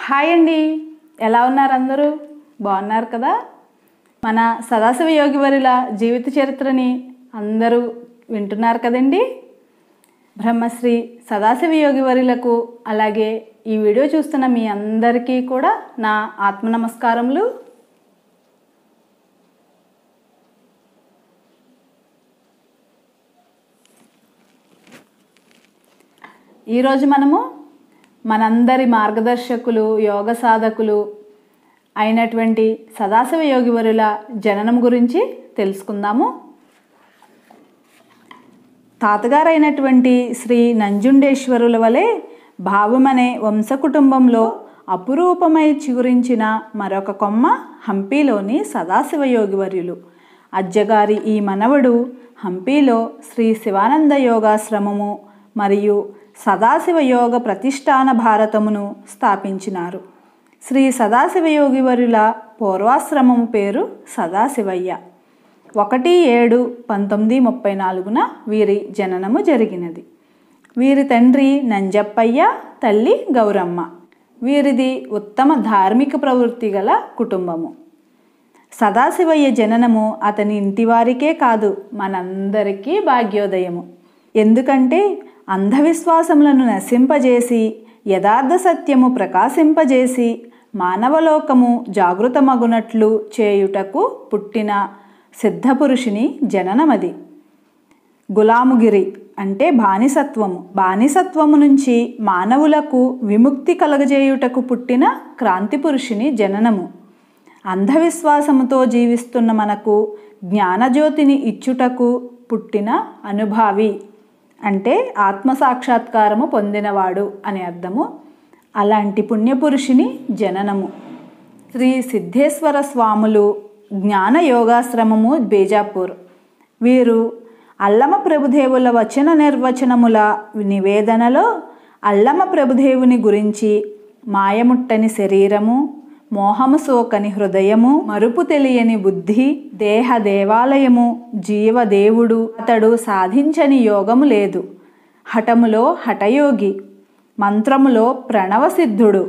hi అండి ఎలా ఉన్నారు అందరూ బాగున్నారు కదా మన సదాశివ యోగివరుల జీవిత చరిత్రని అందరూ వింటున్నారు కదండి బ్రహ్మశ్రీ సదాశివ యోగివరులకు అలాగే ఈ వీడియో చూస్తున్న మీ అందరికీ కూడా నా ఆత్మ నమస్కారములు ఈరోజు మనము మనందరి మార్గదర్శకులు యోగ సాధకులు అయినటువంటి సదాశివ యోగివరుల జననం గురించి తెలుసుకుందాము తాతగారైనటువంటి శ్రీ నంజుండేశ్వరుల వలె భావమనే వంశకుటుంబంలో అపురూపమై చిగురించిన మరొక కొమ్మ హంపీలోని సదాశివ యోగివర్యులు అజ్జగారి ఈ మనవడు హంపీలో శ్రీ శివానంద యోగాశ్రమము మరియు సదాశివ యోగ ప్రతిష్టాన భారతమును స్థాపించినారు శ్రీ సదాశివ యోగివరుల పూర్వాశ్రమము పేరు సదాశివయ్య ఒకటి ఏడు పంతొమ్మిది ముప్పై నాలుగున వీరి జననము జరిగినది వీరి తండ్రి నంజప్పయ్య తల్లి గౌరమ్మ వీరిది ఉత్తమ ధార్మిక ప్రవృత్తి గల కుటుంబము సదాశివయ్య జననము అతని ఇంటివారికే కాదు మనందరికీ భాగ్యోదయము ఎందుకంటే అంధవిశ్వాసములను నశింపజేసి యథార్థ సత్యము ప్రకాశింపజేసి మానవలోకము జాగృతమగునట్లు చేయుటకు పుట్టిన సిద్ధపురుషుని జననమది గులాముగిరి అంటే బానిసత్వము బానిసత్వము నుంచి మానవులకు విముక్తి కలగజేయుటకు పుట్టిన క్రాంతి పురుషుని జననము అంధవిశ్వాసముతో జీవిస్తున్న మనకు జ్ఞానజ్యోతిని ఇచ్చుటకు పుట్టిన అనుభావి అంటే ఆత్మసాక్షాత్కారము పొందినవాడు అని అర్థము అలాంటి పుణ్యపురుషుని జననము శ్రీ సిద్ధేశ్వర స్వాములు జ్ఞాన యోగాశ్రమము బేజాపూర్ వీరు అల్లమ ప్రభుదేవుల వచన నిర్వచనముల నివేదనలో అల్లమ ప్రభుదేవుని గురించి మాయముట్టని శరీరము మోహము సోకని హృదయము మరుపు తెలియని బుద్ధి దేహ దేవాలయము జీవదేవుడు అతడు సాధించని యోగము లేదు హఠములో హఠయోగి మంత్రములో ప్రణవసిద్ధుడు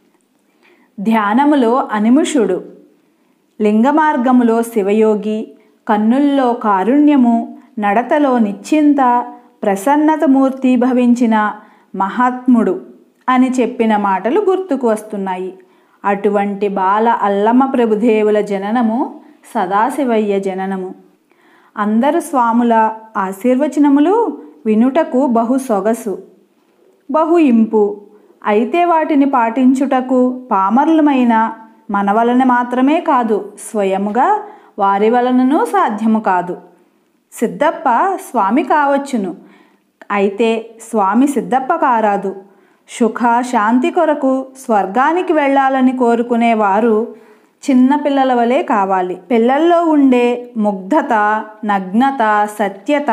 ధ్యానములో అనిముషుడు లింగమార్గములో శివయోగి కన్నుల్లో కారుణ్యము నడతలో నిశ్చింత ప్రసన్నతమూర్తి భవించిన మహాత్ముడు అని చెప్పిన మాటలు గుర్తుకు వస్తున్నాయి అటువంటి బాల అల్లమ్మ ప్రభుదేవుల జననము సదాశివయ్య జననము అందరు స్వాముల ఆశీర్వచనములు వినుటకు బహు సొగసు బహు ఇంపు అయితే వాటిని పాటించుటకు పామరులమైన మన వలన మాత్రమే కాదు స్వయముగా వారి వలననూ సాధ్యము కాదు సిద్ధప్ప స్వామి కావచ్చును అయితే స్వామి సిద్ధప్ప కారాదు సుఖ శాంతి కొరకు స్వర్గానికి వెళ్ళాలని కోరుకునేవారు చిన్న పిల్లల వలె కావాలి పిల్లల్లో ఉండే ముగ్ధత నగ్నత సత్యత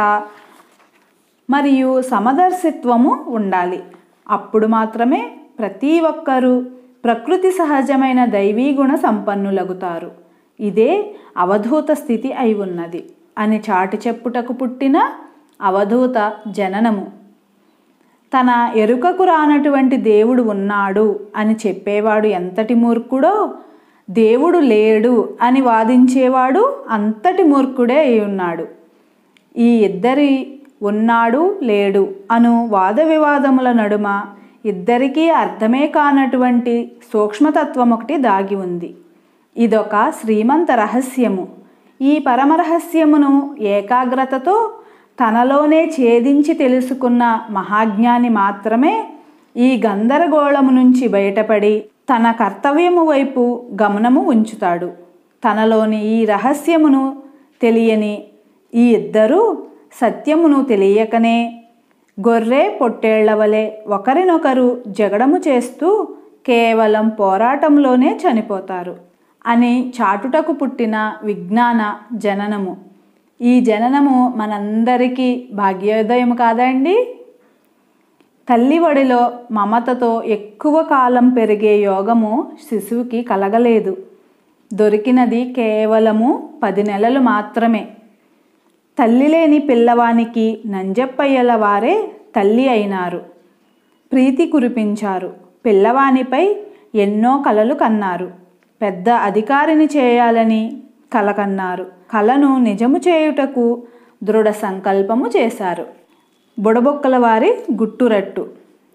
మరియు సమదర్శిత్వము ఉండాలి అప్పుడు మాత్రమే ప్రతి ఒక్కరూ ప్రకృతి సహజమైన దైవీ గుణ సంపన్నులగుతారు ఇదే అవధూత స్థితి అయి ఉన్నది అని చాటి చెప్పుటకు పుట్టిన అవధూత జననము తన ఎరుకకు రానటువంటి దేవుడు ఉన్నాడు అని చెప్పేవాడు ఎంతటి మూర్ఖుడో దేవుడు లేడు అని వాదించేవాడు అంతటి మూర్ఖుడే అయి ఉన్నాడు ఈ ఇద్దరి ఉన్నాడు లేడు అను వాద వివాదముల నడుమ ఇద్దరికీ అర్థమే కానటువంటి సూక్ష్మతత్వం ఒకటి దాగి ఉంది ఇదొక శ్రీమంత రహస్యము ఈ పరమరహస్యమును ఏకాగ్రతతో తనలోనే ఛేదించి తెలుసుకున్న మహాజ్ఞాని మాత్రమే ఈ గందరగోళము నుంచి బయటపడి తన కర్తవ్యము వైపు గమనము ఉంచుతాడు తనలోని ఈ రహస్యమును తెలియని ఈ ఇద్దరూ సత్యమును తెలియకనే గొర్రె పొట్టేళ్లవలే ఒకరినొకరు జగడము చేస్తూ కేవలం పోరాటంలోనే చనిపోతారు అని చాటుటకు పుట్టిన విజ్ఞాన జననము ఈ జననము మనందరికీ భాగ్యోదయం కాదండి తల్లి ఒడిలో మమతతో ఎక్కువ కాలం పెరిగే యోగము శిశువుకి కలగలేదు దొరికినది కేవలము పది నెలలు మాత్రమే తల్లి లేని పిల్లవానికి నంజప్పయ్యల వారే తల్లి అయినారు ప్రీతి కురిపించారు పిల్లవానిపై ఎన్నో కలలు కన్నారు పెద్ద అధికారిని చేయాలని కల కన్నారు కలను నిజము చేయుటకు దృఢ సంకల్పము చేశారు బుడబొక్కల వారి గుట్టురట్టు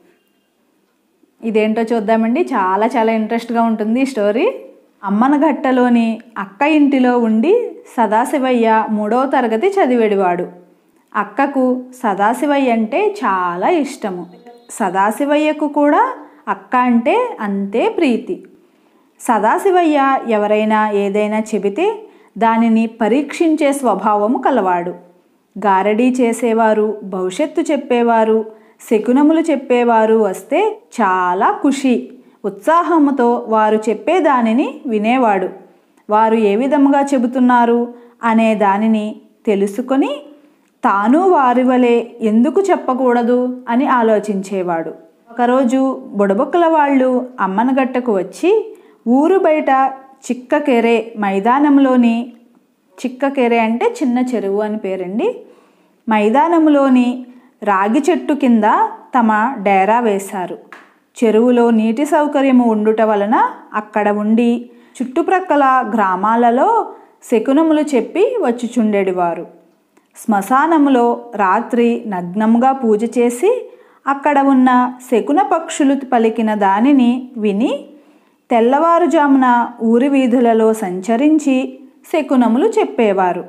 ఇదేంటో చూద్దామండి చాలా చాలా ఇంట్రెస్ట్గా ఉంటుంది ఈ స్టోరీ అమ్మనగట్టలోని అక్క ఇంటిలో ఉండి సదాశివయ్య మూడవ తరగతి చదివేడివాడు అక్కకు సదాశివయ్య అంటే చాలా ఇష్టము సదాశివయ్యకు కూడా అక్క అంటే అంతే ప్రీతి సదాశివయ్య ఎవరైనా ఏదైనా చెబితే దానిని పరీక్షించే స్వభావము కలవాడు గారడీ చేసేవారు భవిష్యత్తు చెప్పేవారు శకునములు చెప్పేవారు వస్తే చాలా ఖుషి ఉత్సాహముతో వారు చెప్పే దానిని వినేవాడు వారు ఏ విధముగా చెబుతున్నారు అనే దానిని తెలుసుకొని తాను వారి వలె ఎందుకు చెప్పకూడదు అని ఆలోచించేవాడు ఒకరోజు బుడబొక్కల వాళ్ళు అమ్మనగట్టకు వచ్చి ఊరు బయట చిక్కకెరె మైదానంలోని చిక్కకెరె అంటే చిన్న చెరువు అని పేరండి మైదానంలోని రాగి చెట్టు కింద తమ డేరా వేశారు చెరువులో నీటి సౌకర్యము ఉండుట వలన అక్కడ ఉండి చుట్టుప్రక్కల గ్రామాలలో శకునములు చెప్పి వచ్చిచుండేటివారు శ్మశానములో రాత్రి నగ్నంగా పూజ చేసి అక్కడ ఉన్న శకున పక్షులు పలికిన దానిని విని తెల్లవారుజామున ఊరి వీధులలో సంచరించి శకునములు చెప్పేవారు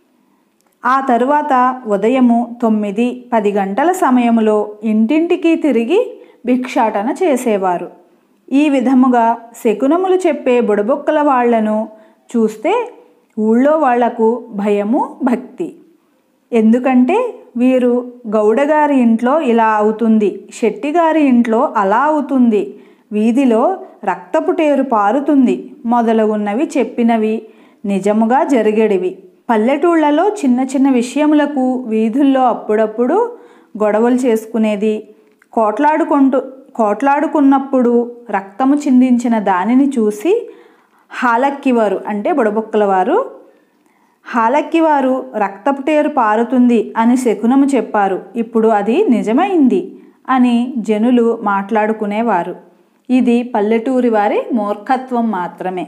ఆ తరువాత ఉదయము తొమ్మిది పది గంటల సమయములో ఇంటింటికి తిరిగి భిక్షాటన చేసేవారు ఈ విధముగా శకునములు చెప్పే బుడబొక్కల వాళ్లను చూస్తే ఊళ్ళో వాళ్లకు భయము భక్తి ఎందుకంటే వీరు గౌడగారి ఇంట్లో ఇలా అవుతుంది శెట్టిగారి ఇంట్లో అలా అవుతుంది వీధిలో రక్తపుటేరు పారుతుంది మొదలగున్నవి చెప్పినవి నిజముగా జరిగేడివి పల్లెటూళ్లలో చిన్న చిన్న విషయములకు వీధుల్లో అప్పుడప్పుడు గొడవలు చేసుకునేది కోట్లాడుకుంటూ కోట్లాడుకున్నప్పుడు రక్తము చిందించిన దానిని చూసి హాలక్కివారు అంటే బుడబొక్కల వారు హాలక్కివారు రక్తపుటేరు పారుతుంది అని శకునము చెప్పారు ఇప్పుడు అది నిజమైంది అని జనులు మాట్లాడుకునేవారు ఇది పల్లెటూరి వారి మూర్ఖత్వం మాత్రమే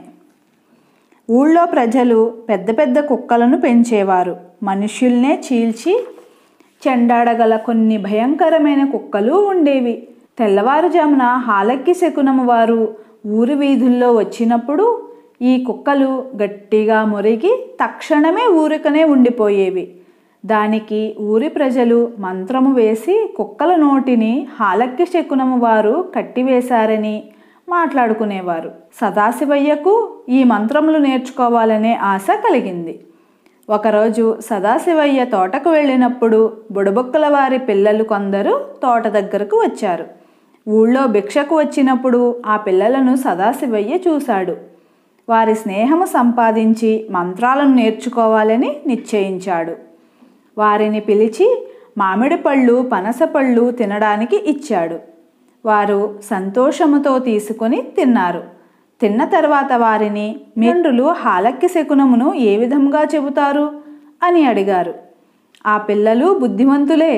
ఊళ్ళో ప్రజలు పెద్ద పెద్ద కుక్కలను పెంచేవారు మనుష్యుల్నే చీల్చి చెండాడగల కొన్ని భయంకరమైన కుక్కలు ఉండేవి తెల్లవారుజామున హాలక్కి శకునము వారు ఊరి వీధుల్లో వచ్చినప్పుడు ఈ కుక్కలు గట్టిగా మురిగి తక్షణమే ఊరికనే ఉండిపోయేవి దానికి ఊరి ప్రజలు మంత్రము వేసి కుక్కల నోటిని హాలక్కి శకునము వారు కట్టివేశారని మాట్లాడుకునేవారు సదాశివయ్యకు ఈ మంత్రములు నేర్చుకోవాలనే ఆశ కలిగింది ఒకరోజు సదాశివయ్య తోటకు వెళ్ళినప్పుడు బుడబొక్కల వారి పిల్లలు కొందరు తోట దగ్గరకు వచ్చారు ఊళ్ళో భిక్షకు వచ్చినప్పుడు ఆ పిల్లలను సదాశివయ్య చూశాడు వారి స్నేహము సంపాదించి మంత్రాలను నేర్చుకోవాలని నిశ్చయించాడు వారిని పిలిచి మామిడి పళ్ళు పనస పళ్ళు తినడానికి ఇచ్చాడు వారు సంతోషముతో తీసుకొని తిన్నారు తిన్న తర్వాత వారిని మెండ్రులు హాలక్కి శకునమును ఏ విధంగా చెబుతారు అని అడిగారు ఆ పిల్లలు బుద్ధిమంతులే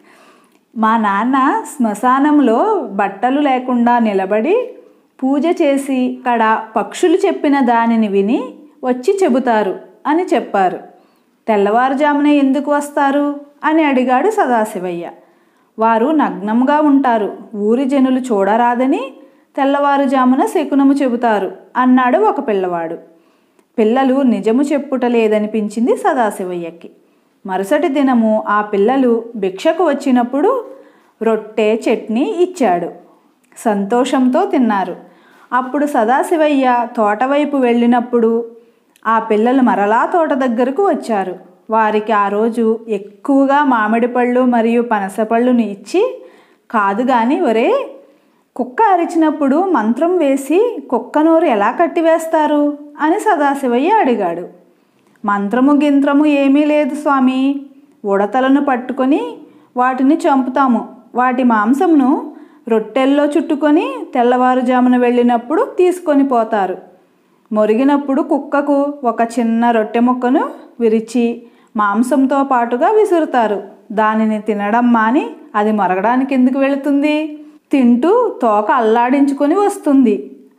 మా నాన్న శ్మశానంలో బట్టలు లేకుండా నిలబడి పూజ చేసి అక్కడ పక్షులు చెప్పిన దానిని విని వచ్చి చెబుతారు అని చెప్పారు తెల్లవారుజామునే ఎందుకు వస్తారు అని అడిగాడు సదాశివయ్య వారు నగ్నంగా ఉంటారు ఊరి జనులు చూడరాదని తెల్లవారుజామున శకునము చెబుతారు అన్నాడు ఒక పిల్లవాడు పిల్లలు నిజము చెప్పుట లేదనిపించింది సదాశివయ్యకి మరుసటి దినము ఆ పిల్లలు భిక్షకు వచ్చినప్పుడు రొట్టె చట్నీ ఇచ్చాడు సంతోషంతో తిన్నారు అప్పుడు సదాశివయ్య తోటవైపు వెళ్ళినప్పుడు ఆ పిల్లలు మరలా తోట దగ్గరకు వచ్చారు వారికి ఆ రోజు ఎక్కువగా మామిడి పళ్ళు మరియు పనసపళ్ళుని ఇచ్చి కాదు గాని ఒరే కుక్క అరిచినప్పుడు మంత్రం వేసి కుక్క నోరు ఎలా కట్టివేస్తారు అని సదాశివయ్య అడిగాడు మంత్రము గింత్రము ఏమీ లేదు స్వామి ఉడతలను పట్టుకొని వాటిని చంపుతాము వాటి మాంసమును రొట్టెల్లో చుట్టుకొని తెల్లవారుజామున వెళ్ళినప్పుడు తీసుకొని పోతారు మొరిగినప్పుడు కుక్కకు ఒక చిన్న రొట్టె ముక్కను విరిచి మాంసంతో పాటుగా విసురుతారు దానిని తినడం మాని అది మరగడానికి ఎందుకు వెళుతుంది తింటూ తోక అల్లాడించుకొని వస్తుంది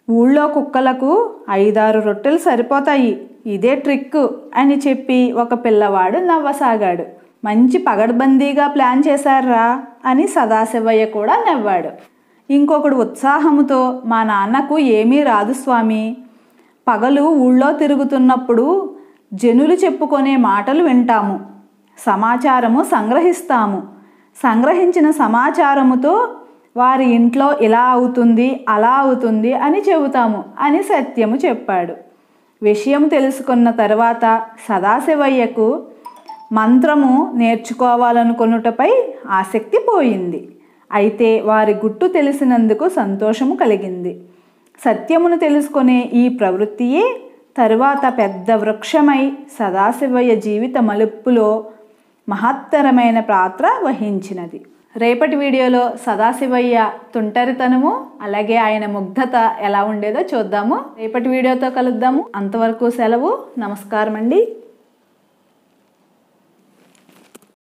ఊళ్ళో కుక్కలకు ఐదారు రొట్టెలు సరిపోతాయి ఇదే ట్రిక్ అని చెప్పి ఒక పిల్లవాడు నవ్వసాగాడు మంచి పగడ్బందీగా ప్లాన్ చేశారా అని సదాశివయ్య కూడా నవ్వాడు ఇంకొకడు ఉత్సాహముతో మా నాన్నకు ఏమీ రాదు స్వామి పగలు ఊళ్ళో తిరుగుతున్నప్పుడు జనులు చెప్పుకునే మాటలు వింటాము సమాచారము సంగ్రహిస్తాము సంగ్రహించిన సమాచారముతో వారి ఇంట్లో ఇలా అవుతుంది అలా అవుతుంది అని చెబుతాము అని సత్యము చెప్పాడు విషయం తెలుసుకున్న తర్వాత సదాశివయ్యకు మంత్రము నేర్చుకోవాలనుకొనుటపై ఆసక్తి పోయింది అయితే వారి గుట్టు తెలిసినందుకు సంతోషము కలిగింది సత్యమును తెలుసుకునే ఈ ప్రవృత్తియే తరువాత పెద్ద వృక్షమై సదాశివయ్య జీవిత మలుపులో మహత్తరమైన పాత్ర వహించినది రేపటి వీడియోలో సదాశివయ్య తుంటరితనము అలాగే ఆయన ముగ్ధత ఎలా ఉండేదో చూద్దాము రేపటి వీడియోతో కలుద్దాము అంతవరకు సెలవు నమస్కారం అండి